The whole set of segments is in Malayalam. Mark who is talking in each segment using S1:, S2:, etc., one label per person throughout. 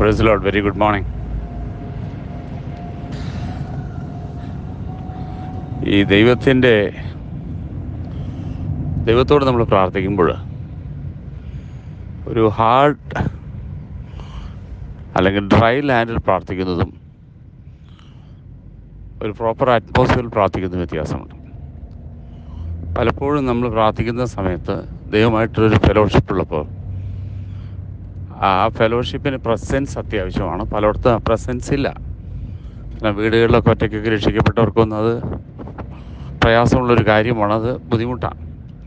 S1: price Lord very good morning ഈ ദൈവത്തിൻ്റെ ദൈവത്തോട് നമ്മൾ പ്രാർത്ഥിക്കുമ്പോൾ ഒരു ഹാർഡ് അല്ലെങ്കിൽ ഡ്രൈ ലാൻഡിൽ പ്രാർത്ഥിക്കുന്നതും ഒരു പ്രോപ്പർ അറ്റ്മോസ്ഫിയറിൽ പ്രാർത്ഥിക്കുന്നതും വ്യത്യാസമുണ്ട് പലപ്പോഴും നമ്മൾ പ്രാർത്ഥിക്കുന്ന സമയത്ത് ദൈവമായിട്ടൊരു ഫെലോഷിപ്പ് ഉള്ളപ്പോൾ ആ ഫെലോഷിപ്പിന് പ്രസൻസ് അത്യാവശ്യമാണ് പലയിടത്തും ആ പ്രസൻസ് ഇല്ല കാരണം വീടുകളിലൊക്കെ ഒറ്റയ്ക്കൊക്കെ രക്ഷിക്കപ്പെട്ടവർക്കൊന്നും അത് പ്രയാസമുള്ളൊരു കാര്യമാണ് അത് ബുദ്ധിമുട്ടാണ്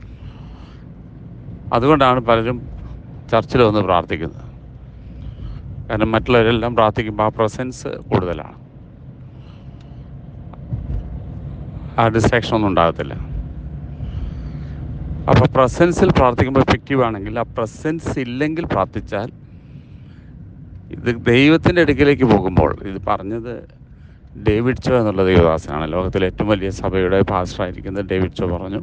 S1: അതുകൊണ്ടാണ് പലരും ചർച്ചിൽ വന്ന് പ്രാർത്ഥിക്കുന്നത് കാരണം മറ്റുള്ളവരെല്ലാം പ്രാർത്ഥിക്കുമ്പോൾ ആ പ്രസൻസ് കൂടുതലാണ് ആ ഡിസ്ട്രാക്ഷൻ ഒന്നും ഉണ്ടാകത്തില്ല അപ്പോൾ പ്രസൻസിൽ പ്രാർത്ഥിക്കുമ്പോൾ എഫക്റ്റീവ് ആണെങ്കിൽ ആ പ്രസൻസ് ഇല്ലെങ്കിൽ പ്രാർത്ഥിച്ചാൽ ഇത് ദൈവത്തിൻ്റെ അടുക്കിലേക്ക് പോകുമ്പോൾ ഇത് പറഞ്ഞത് ഡേവിഡ് ചോ എന്നുള്ള ദൈവദാസനാണ് ലോകത്തിലെ ഏറ്റവും വലിയ സഭയുടെ പാസ്റ്ററായിരിക്കുന്നത് ഡേവിഡ് ചോ പറഞ്ഞു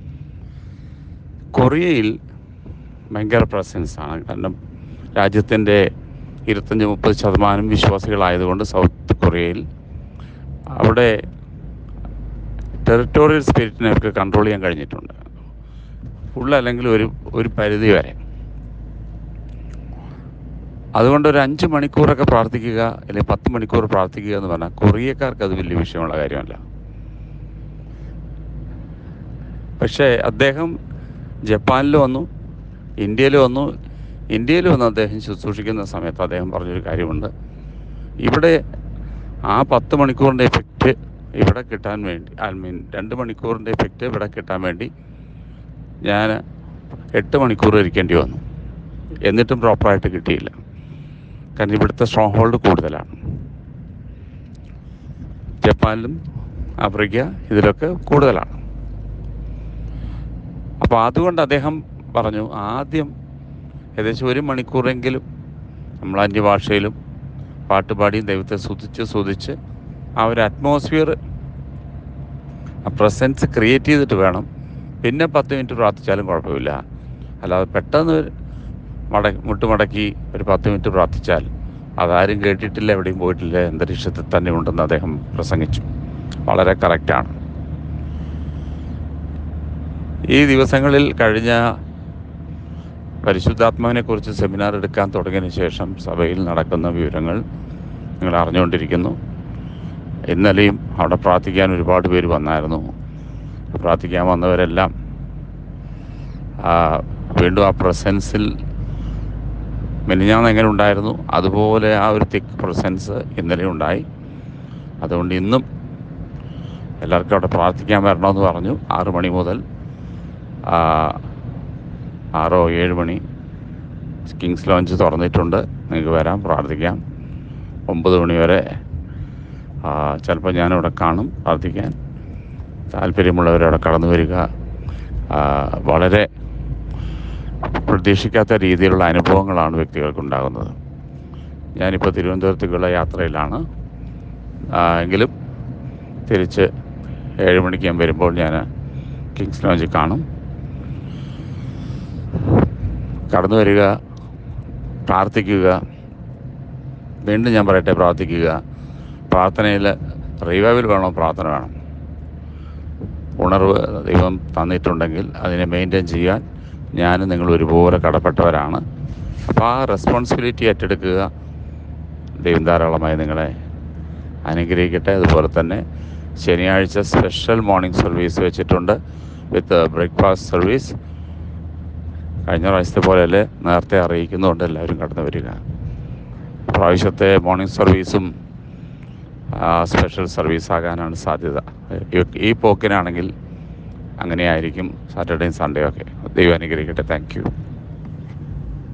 S1: കൊറിയയിൽ ഭയങ്കര പ്രസൻസ് ആണ് കാരണം രാജ്യത്തിൻ്റെ ഇരുപത്തഞ്ച് മുപ്പത് ശതമാനം വിശ്വാസികളായതുകൊണ്ട് സൗത്ത് കൊറിയയിൽ അവിടെ ടെറിട്ടോറിയൽ സ്പിരിറ്റിനെ അവർക്ക് കൺട്രോൾ ചെയ്യാൻ കഴിഞ്ഞിട്ടുണ്ട് ഫുൾ അല്ലെങ്കിൽ ഒരു ഒരു പരിധി വരെ അതുകൊണ്ട് ഒരു അഞ്ച് മണിക്കൂറൊക്കെ പ്രാർത്ഥിക്കുക അല്ലെങ്കിൽ പത്ത് മണിക്കൂർ പ്രാർത്ഥിക്കുക എന്ന് പറഞ്ഞാൽ കൊറിയക്കാർക്ക് അത് വലിയ വിഷയമുള്ള കാര്യമല്ല പക്ഷേ അദ്ദേഹം ജപ്പാനിൽ വന്നു ഇന്ത്യയിൽ വന്നു ഇന്ത്യയിൽ വന്ന് അദ്ദേഹം ശുശ്രൂഷിക്കുന്ന സമയത്ത് അദ്ദേഹം പറഞ്ഞൊരു കാര്യമുണ്ട് ഇവിടെ ആ പത്ത് മണിക്കൂറിൻ്റെ എഫക്റ്റ് ഇവിടെ കിട്ടാൻ വേണ്ടി ഐ മീൻ രണ്ട് മണിക്കൂറിൻ്റെ എഫക്റ്റ് ഇവിടെ കിട്ടാൻ വേണ്ടി ഞാൻ എട്ട് മണിക്കൂർ ഇരിക്കേണ്ടി വന്നു എന്നിട്ടും പ്രോപ്പറായിട്ട് കിട്ടിയില്ല കാരണം ഇവിടുത്തെ സ്ട്രോങ് ഹോൾഡ് കൂടുതലാണ് ജപ്പാനിലും ആഫ്രിക്ക ഇതിലൊക്കെ കൂടുതലാണ് അപ്പോൾ അതുകൊണ്ട് അദ്ദേഹം പറഞ്ഞു ആദ്യം ഏകദേശം ഒരു മണിക്കൂറെങ്കിലും നമ്മൾ അന്യഭാഷയിലും പാട്ടുപാടിയും ദൈവത്തെ സ്തുതിച്ച് സ്തുതിച്ച് ആ ഒരു അറ്റ്മോസ്ഫിയർ ആ പ്രസൻസ് ക്രിയേറ്റ് ചെയ്തിട്ട് വേണം പിന്നെ പത്ത് മിനിറ്റ് പ്രാർത്ഥിച്ചാലും കുഴപ്പമില്ല അല്ലാതെ പെട്ടെന്ന് മട മുട്ടുമടക്കി ഒരു പത്ത് മിനിറ്റ് പ്രാർത്ഥിച്ചാൽ അതാരും കേട്ടിട്ടില്ല എവിടെയും പോയിട്ടില്ല അന്തരീക്ഷത്തിൽ തന്നെ ഉണ്ടെന്ന് അദ്ദേഹം പ്രസംഗിച്ചു വളരെ കറക്റ്റാണ് ഈ ദിവസങ്ങളിൽ കഴിഞ്ഞ പരിശുദ്ധാത്മാവിനെ കുറിച്ച് സെമിനാർ എടുക്കാൻ തുടങ്ങിയതിന് ശേഷം സഭയിൽ നടക്കുന്ന വിവരങ്ങൾ നിങ്ങൾ അറിഞ്ഞുകൊണ്ടിരിക്കുന്നു ഇന്നലെയും അവിടെ പ്രാർത്ഥിക്കാൻ ഒരുപാട് പേര് വന്നായിരുന്നു പ്രാർത്ഥിക്കാൻ വന്നവരെല്ലാം ആ, വീണ്ടും ആ പ്രസൻസിൽ മിനിഞ്ഞാന്ന് എങ്ങനെ ഉണ്ടായിരുന്നു അതുപോലെ ആ ഒരു തിക്ക് പ്രസൻസ് ഇന്നലെ ഉണ്ടായി അതുകൊണ്ട് ഇന്നും എല്ലാവർക്കും അവിടെ പ്രാർത്ഥിക്കാൻ വരണമെന്ന് പറഞ്ഞു ആറ് മണി മുതൽ ആ, ആറോ ഏഴ് മണി കിങ്സ് ലോഞ്ച് തുറന്നിട്ടുണ്ട് നിങ്ങൾക്ക് വരാം പ്രാർത്ഥിക്കാം ഒമ്പത് മണി വരെ ആ, ചിലപ്പോൾ ഞാനിവിടെ കാണും പ്രാർത്ഥിക്കാൻ താല്പര്യമുള്ളവരവിടെ കടന്നു വരിക ആ, വളരെ പ്രതീക്ഷിക്കാത്ത രീതിയിലുള്ള അനുഭവങ്ങളാണ് വ്യക്തികൾക്ക് ഉണ്ടാകുന്നത് ഞാനിപ്പോൾ തിരുവനന്തപുരത്തേക്കുള്ള യാത്രയിലാണ് ആ, എങ്കിലും തിരിച്ച് ഏഴ് മണിക്ക് ഞാൻ വരുമ്പോൾ ഞാൻ കിങ്സ് ലോഞ്ചിൽ കാണും കടന്നു വരിക പ്രാർത്ഥിക്കുക വീണ്ടും ഞാൻ പറയട്ടെ പ്രാർത്ഥിക്കുക പ്രാർത്ഥനയിൽ റിവൈവൽ വേണോ പ്രാർത്ഥന വേണം ഉണർവ് ദൈവം തന്നിട്ടുണ്ടെങ്കിൽ അതിനെ മെയിൻറ്റെയിൻ ചെയ്യാൻ ഞാനും നിങ്ങൾ ഒരുപോലെ കടപ്പെട്ടവരാണ് അപ്പോൾ ആ റെസ്പോൺസിബിലിറ്റി ഏറ്റെടുക്കുക ദൈവം ധാരാളമായി നിങ്ങളെ അനുഗ്രഹിക്കട്ടെ അതുപോലെ തന്നെ ശനിയാഴ്ച സ്പെഷ്യൽ മോർണിംഗ് സർവീസ് വെച്ചിട്ടുണ്ട് വിത്ത് ബ്രേക്ക്ഫാസ്റ്റ് സർവീസ് കഴിഞ്ഞ പ്രാവശ്യത്തെ പോലെയല്ലേ നേരത്തെ അറിയിക്കുന്നുണ്ട് എല്ലാവരും കടന്നു വരിക പ്രാവശ്യത്തെ മോർണിംഗ് സർവീസും സ്പെഷ്യൽ സർവീസ് ആകാനാണ് സാധ്യത ഈ- ഈ പോക്കിനാണെങ്കിൽ അങ്ങനെയായിരിക്കും സാറ്റർഡേയും സൺഡേ ഒക്കെ ദൈവം അനുഗ്രഹിക്കട്ടെ താങ്ക് യു